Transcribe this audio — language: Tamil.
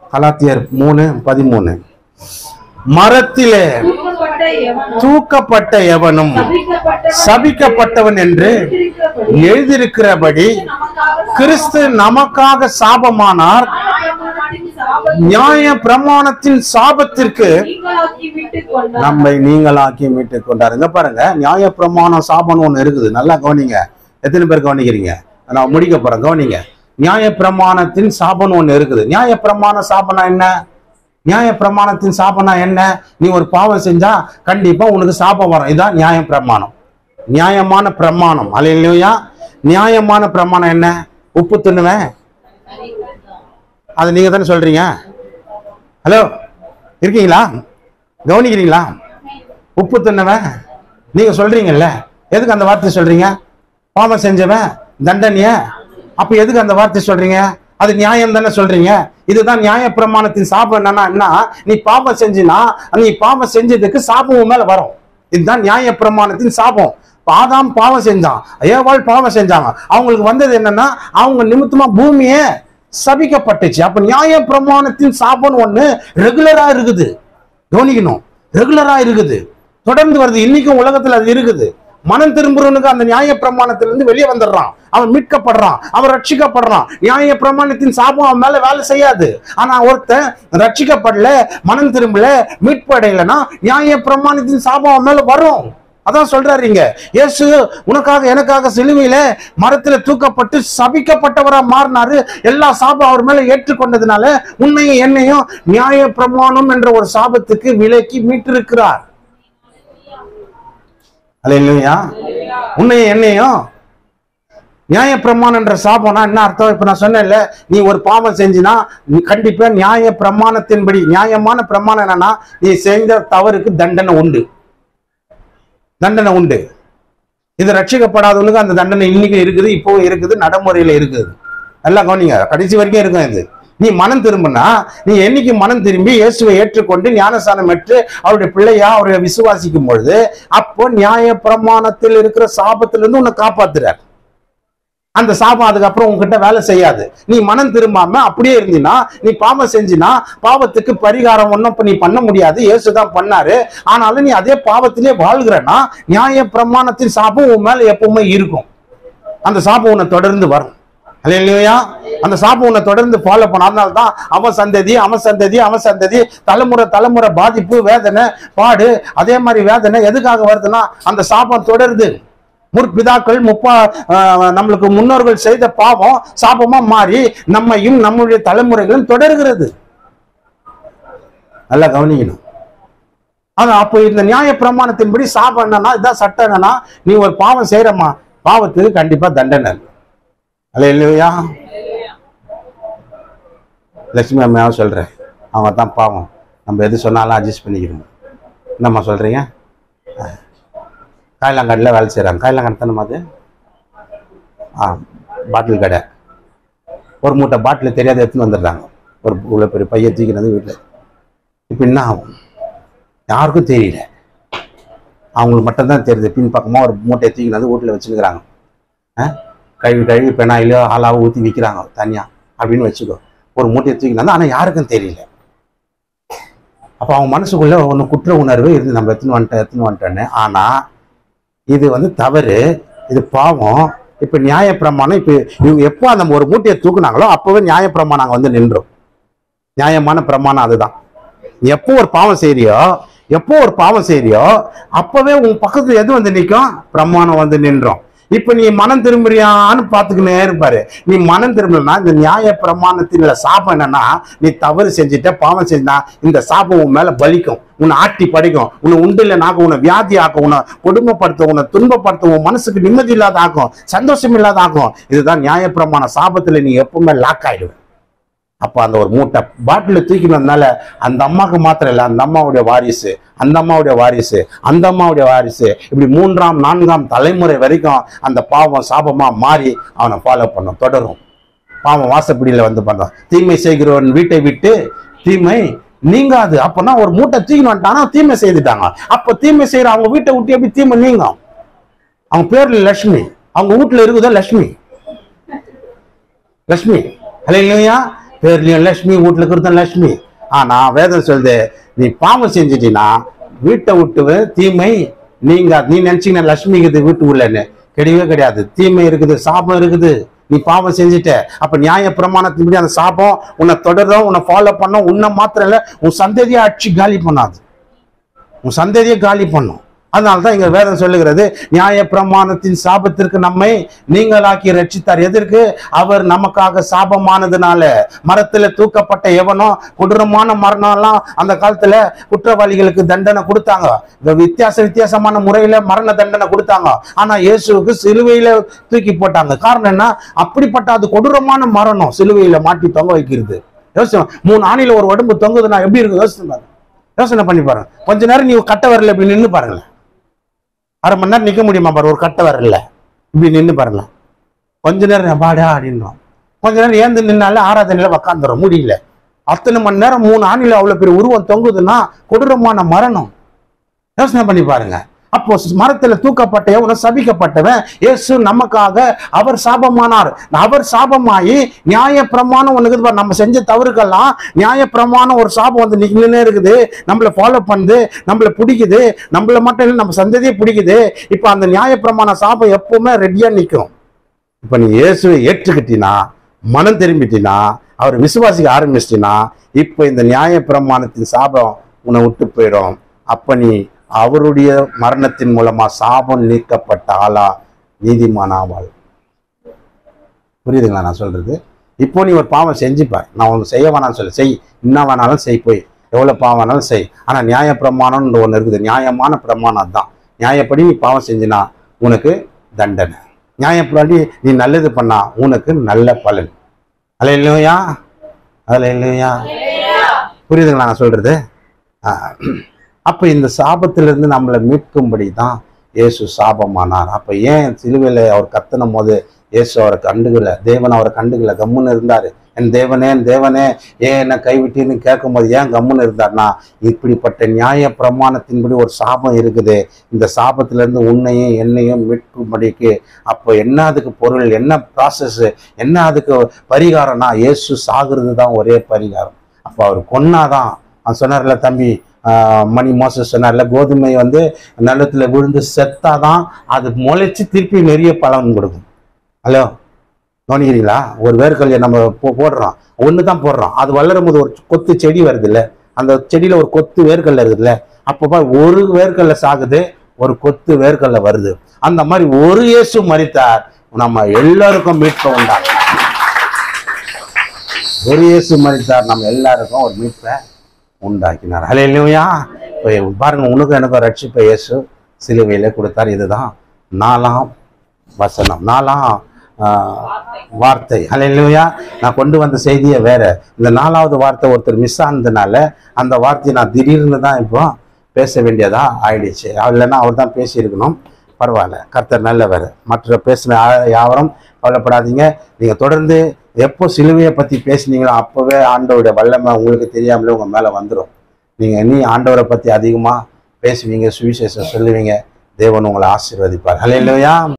கலாத்தியர் மூணு பதிமூணு மரத்திலே தூக்கப்பட்ட எவனும் தூக்கப்பட்ட எவனும் சபிக்கப்பட்டவன் சபிக்கப்பட்டவன் என்று எழுதியிருக்கிறபடி எழுதியிருக்கிறபடி நமக்காக கிறிஸ்து நமக்காக சாபமானார் நியாயப்பிரமாணத்தின் சாபத்தை நியாய பிரமாணத்தின் சாபத்திற்கு நீங்களாக்கி விட்டுக் கொண்டார் நம்மை நீங்களாக்கி மீட்டுக் கொண்டார் இங்க பாருங்க நியாய பிரமாண சாபம் ஒண்ணு இருக்குது நல்லா கவனிங்க எத்தனை பேர் கவனிக்கிறீங்க நான் முடிக்க போறேன் கவனிங்க நியாய பிரமாணத்தின் சாபம் ஒண்ணு இருக்குது நியாய பிரமாண சாபனா என்ன நியாய பிரமாணத்தின் சாபனா என்ன நீ ஒரு பாவம் செஞ்சா கண்டிப்பா உனக்கு சாபம் வரும் இதான் நியாய பிரமாணம் நியாயமான பிரமாணம் அல்லையா நியாயமான பிரமாணம் என்ன உப்பு தின்னுவேன் அது நீங்க தானே சொல்றீங்க ஹலோ இருக்கீங்களா கவனிக்கிறீங்களா உப்பு தின்னவன் நீங்க சொல்றீங்கல்ல எதுக்கு அந்த வார்த்தை சொல்றீங்க பாவம் செஞ்சவன் தண்டனைய அப்ப எதுக்கு அந்த வார்த்தை சொல்றீங்க அது நியாயம் தானே சொல்றீங்க இதுதான் நியாய பிரமாணத்தின் சாபம் என்னன்னா என்ன நீ பாவம் செஞ்சினா நீ பாவம் செஞ்சதுக்கு சாபம் உன் மேல வரும் இதுதான் நியாய பிரமாணத்தின் சாபம் ஆதாம் பாவம் செஞ்சான் ஏவாள் பாவம் செஞ்சாங்க அவங்களுக்கு வந்தது என்னன்னா அவங்க நிமித்தமா பூமியே சபிக்கப்பட்டுச்சு அப்ப நியாய பிரமாணத்தின் சாபம் ஒண்ணு ரெகுலரா இருக்குது கவனிக்கணும் ரெகுலரா இருக்குது தொடர்ந்து வருது இன்னைக்கும் உலகத்துல அது இருக்குது மனம் திரும்புறவனுக்கு அந்த நியாய பிரமாணத்திலிருந்து வெளியே வந்துடுறான் அவன் மீட்கப்படுறான் அவன் ரட்சிக்கப்படுறான் நியாய பிரமாணத்தின் சாபம் அவன் மேல வேலை செய்யாது ஆனா ஒருத்தன் ரட்சிக்கப்படல மனம் திரும்பல மீட்பு அடையலைன்னா நியாய பிரமாணத்தின் சாபம் அவன் மேல வரும் அதான் சொல்றாரு இங்க இயேசு உனக்காக எனக்காக சிலுவையில மரத்துல தூக்கப்பட்டு சபிக்கப்பட்டவரா மாறினாரு எல்லா சாபம் அவர் மேல ஏற்றுக்கொண்டதுனால உன்னையும் என்னையும் நியாய பிரமாணம் என்ற ஒரு சாபத்துக்கு விலக்கி மீட்டிருக்கிறார் அல்லையா உன்னையும் என்னையும் நியாய பிரமாணம் என்ற சாபம்னா என்ன அர்த்தம் இப்ப நான் சொன்னேன்ல நீ ஒரு பாவம் செஞ்சினா நீ கண்டிப்பா நியாய பிரமாணத்தின்படி நியாயமான பிரமாணம் என்னன்னா நீ செஞ்ச தவறுக்கு தண்டனை உண்டு தண்டனை உண்டு இது ரட்சிக்கப்படாதவனுக்கு அந்த தண்டனை இன்னைக்கு இருக்குது இப்போவும் இருக்குது நடைமுறையில இருக்குது எல்லாம் கவனிங்க கடைசி வரைக்கும் இருக்கும் இது நீ மனம் திரும்பினா நீ என்னைக்கு மனம் திரும்பி இயேசுவை ஏற்றுக்கொண்டு ஞானஸ்தானம் பெற்று அவருடைய பிள்ளையா அவரை விசுவாசிக்கும் பொழுது அப்போ நியாய பிரமாணத்தில் இருக்கிற சாபத்திலிருந்து உன்னை காப்பாத்துறார் அந்த சாபம் அதுக்கப்புறம் உன்கிட்ட வேலை செய்யாது நீ மனம் திரும்பாம அப்படியே இருந்தினா நீ பாவம் செஞ்சினா பாவத்துக்கு பரிகாரம் ஒன்றும் இப்ப நீ பண்ண முடியாது இயேசுதான் பண்ணாரு ஆனாலும் நீ அதே பாவத்திலே வாழ்கிறனா நியாய பிரமாணத்தின் சாபம் உன் மேல எப்பவுமே இருக்கும் அந்த சாபம் உன்னை தொடர்ந்து வரும் இல்லையா அந்த சாபம் உன்னை தொடர்ந்து ஃபாலோ பண்ண அதனால தான் அவன் சந்ததி அவன் சந்ததி அவன் சந்ததி தலைமுறை தலைமுறை பாதிப்பு வேதனை பாடு அதே மாதிரி வேதனை எதுக்காக வருதுன்னா அந்த சாபம் தொடருது முற்பிதாக்கள் முப்பா ஆஹ் நம்மளுக்கு முன்னோர்கள் செய்த பாவம் சாபமா மாறி நம்மையும் நம்முடைய தலைமுறைகளும் தொடர்கிறது நல்லா கவனிக்கணும் ஆனா அப்போ இந்த நியாய பிரமாணத்தின்படி சாபம் என்னன்னா இதான் சட்டம் என்னன்னா நீ ஒரு பாவம் செய்யறமா பாவத்துக்கு கண்டிப்பா தண்டனை அல்ல இல்லையா லட்சுமி அம்மாவை சொல்றேன் அவங்க தான் பாவம் நம்ம எது சொன்னாலும் அட்ஜஸ்ட் பண்ணிக்கிறோம் என்னம்மா சொல்றீங்க காயிலாங்காட்டில் வேலை செய்கிறாங்க காயிலாங்காடு தானே அது ஆ பாட்டில் கடை ஒரு மூட்டை பாட்டில் தெரியாத எடுத்துன்னு வந்துடுறாங்க ஒரு இவ்வளோ பெரிய பையன் தூக்கினது வீட்டில் இப்போ என்ன ஆகும் யாருக்கும் தெரியல அவங்களுக்கு மட்டும்தான் தெரியுது பின் பக்கமாக ஒரு மூட்டையை தூக்கினது வீட்டில் வச்சுருக்கிறாங்க ஆ கழுவி கழுவி பெனாயிலோ ஆளாவோ ஊற்றி விற்கிறாங்க தனியாக அப்படின்னு வச்சுக்கோ ஒரு மூட்டையை தூக்கினது ஆனால் யாருக்கும் தெரியல அப்போ அவங்க மனசுக்குள்ள ஒன்று குற்ற உணர்வு இருந்து நம்ம எத்தனை வந்துட்டோம் எத்தனை வந்துட்டோன்னு ஆனால் இது வந்து தவறு இது பாவம் இப்போ நியாயப்பிரமாணம் இப்போ இவங்க எப்போ அந்த ஒரு மூட்டையை தூக்குனாங்களோ அப்போவே நியாயப்பிரமாணம் அங்கே வந்து நின்றோம் நியாயமான பிரமாணம் அதுதான் நீ எப்போ ஒரு பாவம் செய்றியோ எப்போ ஒரு பாவம் செய்றியோ அப்பவே உன் பக்கத்துல எது வந்து நிற்கும் பிரமாணம் வந்து நின்றோம் இப்ப நீ மனம் திரும்புறியான்னு பாத்துக்கினே இருப்பாரு நீ மனம் திரும்பலனா இந்த நியாய பிரமாணத்தின் சாபம் என்னன்னா நீ தவறு செஞ்சுட்ட பாவம் செஞ்சா இந்த சாபம் உன் மேல பலிக்கும் உன்னை ஆட்டி படைக்கும் உன்னை உண்டு இல்லைனாக்க உன்னை வியாதி ஆக்கும் உன்னை கொடுமைப்படுத்தும் உன்னை துன்பப்படுத்தும் உன் மனசுக்கு நிம்மதி இல்லாத ஆக்கும் சந்தோஷம் இல்லாத ஆக்கும் இதுதான் நியாயப்பிரமாண சாபத்துல நீ எப்பவுமே லாக் ஆயிடுவ அப்போ அந்த ஒரு மூட்டை பாட்டில் தூக்கினதுனால அந்த அம்மாவுக்கு மாத்திரம் இல்லை அந்த அம்மாவுடைய வாரிசு அந்த அம்மாவுடைய வாரிசு அந்த அம்மாவுடைய வாரிசு இப்படி மூன்றாம் நான்காம் தலைமுறை வரைக்கும் அந்த பாவம் சாபமா மாறி அவனை ஃபாலோ பண்ணும் தொடரும் பாவம் வாசப்படியில் வந்து பண்ணோம் தீமை செய்கிறவன் வீட்டை விட்டு தீமை நீங்காது அப்போனா ஒரு மூட்டை தூக்கின்னு வந்துட்டானா தீமை செய்துட்டாங்க அப்போ தீமை செய்யற அவங்க வீட்டை விட்டு எப்படி தீமை நீங்கும் அவங்க பேர்ல லட்சுமி அவங்க வீட்டுல இருக்குதா லட்சுமி லட்சுமி இல்லையா பேர்லயும் லட்சுமி வீட்டுல இருக்கிறதும் லட்சுமி ஆனா வேதம் சொல்லுது நீ பாவம் செஞ்சிட்டீன்னா வீட்டை விட்டு தீமை நீங்க நீ நினைச்சீங்கன்னா லட்சுமி இருக்குது வீட்டு உள்ளன்னு கிடையவே கிடையாது தீமை இருக்குது சாபம் இருக்குது நீ பாவம் செஞ்சுட்ட அப்ப நியாய பிரமாணத்தின்படி அந்த சாபம் உன்னை தொடரும் உன்னை ஃபாலோ பண்ணும் உன்னை மாத்திரம் இல்ல உன் சந்ததியை அடிச்சு காலி பண்ணாது உன் சந்ததியை காலி பண்ணும் அதனால தான் இங்க வேதம் சொல்லுகிறது நியாய பிரமாணத்தின் சாபத்திற்கு நம்மை நீங்களாக்கி ரட்சித்தார் எதற்கு அவர் நமக்காக சாபமானதுனால மரத்துல தூக்கப்பட்ட எவனோ கொடூரமான மரணம் எல்லாம் அந்த காலத்துல குற்றவாளிகளுக்கு தண்டனை கொடுத்தாங்க இந்த வித்தியாச வித்தியாசமான முறையில மரண தண்டனை கொடுத்தாங்க ஆனா இயேசுவுக்கு சிலுவையில தூக்கி போட்டாங்க காரணம் என்ன அப்படிப்பட்ட அது கொடூரமான மரணம் சிலுவையில மாட்டி தொங்க வைக்கிறது யோசனை மூணு ஆணில ஒரு உடம்பு தொங்குதுன்னா எப்படி இருக்கும் யோசனை பாருங்க யோசனை பண்ணி பாருங்க கொஞ்ச நேரம் நீ கட்ட வரல இப்படி நின்று பாருங்களேன் அரை மணி நேரம் நிக்க முடியுமா பாரு ஒரு கட்ட வரல இப்படி நின்று பாருங்களேன் கொஞ்ச நேரம் பாடா அப்படின்றோம் கொஞ்ச நேரம் ஏந்து நின்னால ஆராதனையில உக்காந்துரும் முடியல அத்தனை மணி நேரம் மூணு ஆணில அவ்வளவு பெரிய உருவம் தொங்குதுன்னா கொடூரமான மரணம் யோசனை பண்ணி பாருங்க அப்போ மரத்துல தூக்கப்பட்ட எவனோ சபிக்கப்பட்டவன் இயேசு நமக்காக அவர் சாபமானார் அவர் சாபமாயி நியாய பிரமாணம் ஒண்ணு இருக்குது பாரு. நம்ம செஞ்ச தவறுக்கெல்லாம் நியாய பிரமாணம் ஒரு சாபம் வந்து நிக்கலே இருக்குது நம்மள ஃபாலோ பண்ணுது நம்மள பிடிக்குது நம்மள மட்டும் இல்லை நம்ம சந்ததியே பிடிக்குது இப்போ அந்த நியாய பிரமாண சாபம் எப்பவுமே ரெடியா நிற்கும் இப்போ நீ இயேசுவை ஏற்றுக்கிட்டினா மனம் திரும்பிட்டினா அவர் விசுவாசிக்க ஆரம்பிச்சிட்டினா இப்போ இந்த நியாய பிரமாணத்தின் சாபம் உன்னை விட்டு போயிடும் அப்ப நீ அவருடைய மரணத்தின் மூலமா சாபம் நீக்கப்பட்ட ஆளா நீதிமான் ஆவாள் புரியுதுங்களா நான் சொல்றது இப்போ நீ ஒரு பாவம் செஞ்சுப்பார் நான் உனக்கு செய்ய வேணாம்னு சொல்லு செய் என்ன வேணாலும் செய் போய் எவ்வளவு பாவம் வேணாலும் செய் ஆனா நியாய பிரமாணம்னு ஒன்று இருக்குது நியாயமான பிரமாணம் தான் நியாயப்படி நீ பாவம் செஞ்சினா உனக்கு தண்டனை நியாயப்படி நீ நல்லது பண்ணா உனக்கு நல்ல பலன் அல்ல இல்லையா அதில் இல்லையா புரியுதுங்களா நான் சொல்றது ஆஹ். அப்ப இந்த சாபத்திலிருந்து நம்மளை மீட்கும்படி தான் இயேசு சாபமானார் அப்ப ஏன் சிலுவையில அவர் கத்தனும் போது இயேசு அவரை கண்டுக்கல தேவன் அவரை கண்டுக்கல கம்முன்னு இருந்தாரு என் தேவனே என் தேவனே ஏன் என்ன கைவிட்டீன்னு கேட்கும்போது ஏன் கம்முன்னு இருந்தார்னா இப்படிப்பட்ட நியாய பிரமாணத்தின்படி ஒரு சாபம் இருக்குது இந்த சாபத்திலிருந்து உன்னையும் என்னையும் மீட்கும்படிக்கு அப்போ என்ன அதுக்கு பொருள் என்ன ப்ராசஸ் என்ன அதுக்கு பரிகாரம்னா இயேசு சாகுறது தான் ஒரே பரிகாரம் அப்போ அவர் கொன்னாதான் அவன் சொன்னார்ல தம்பி ஆஹ் மணி மோசஸ் சொன்னார்ல கோதுமை வந்து நிலத்துல விழுந்து செத்தாதான் அது முளைச்சு திருப்பி நிறைய பலன் கொடுக்கும் ஹலோ கவனிக்கிறீங்களா ஒரு வேர்க்கல்லை நம்ம போ போடுறோம் ஒன்று தான் போடுறோம் அது வளரும் போது ஒரு கொத்து செடி வருது இல்ல அந்த செடியில ஒரு கொத்து வேர்க்கல்ல இருக்குதுல்ல அப்போ பாரு, ஒரு வேர்க்கல்ல சாகுது ஒரு கொத்து வேர்க்கல்ல வருது அந்த மாதிரி ஒரு இயேசு மரித்தார் நம்ம எல்லாருக்கும் மீட்பை உண்டா ஒரு இயேசு மரித்தார் நம்ம எல்லாருக்கும் ஒரு மீட்பை உண்டாக்கினார் ஹலே இல்லையா பாருங்க உனக்கும் எனக்கும் ரட்சிப்பை இயேசு சிலுவையில கொடுத்தார் இதுதான் நாலாம் வசனம் நாலாம் ஆஹ், வார்த்தை ஹலே இல்லையா நான் கொண்டு வந்த செய்தியே வேற இந்த நாலாவது வார்த்தை ஒருத்தர் மிஸ் ஆனதுனால அந்த வார்த்தையை நான் திடீர்னு தான் இப்போ பேச வேண்டியதா ஆயிடுச்சு இல்லைன்னா அவர் தான் பேசியிருக்கணும் பரவாயில்ல கர்த்தர் நல்லவர் மற்ற பேசின யா- யாவரும் கவலைப்படாதீங்க நீங்க தொடர்ந்து எப்போ சிலுவையை பத்தி பேசுனீங்களோ அப்பவே ஆண்டவருடைய வல்லமை உங்களுக்கு தெரியாமலே உங்க மேல வந்துடும் நீங்க இனி ஆண்டவரை பத்தி அதிகமா பேசுவீங்க சுவிசேஷம் சொல்லுவீங்க தேவன் உங்களை ஆசீர்வதிப்பார் ஹலே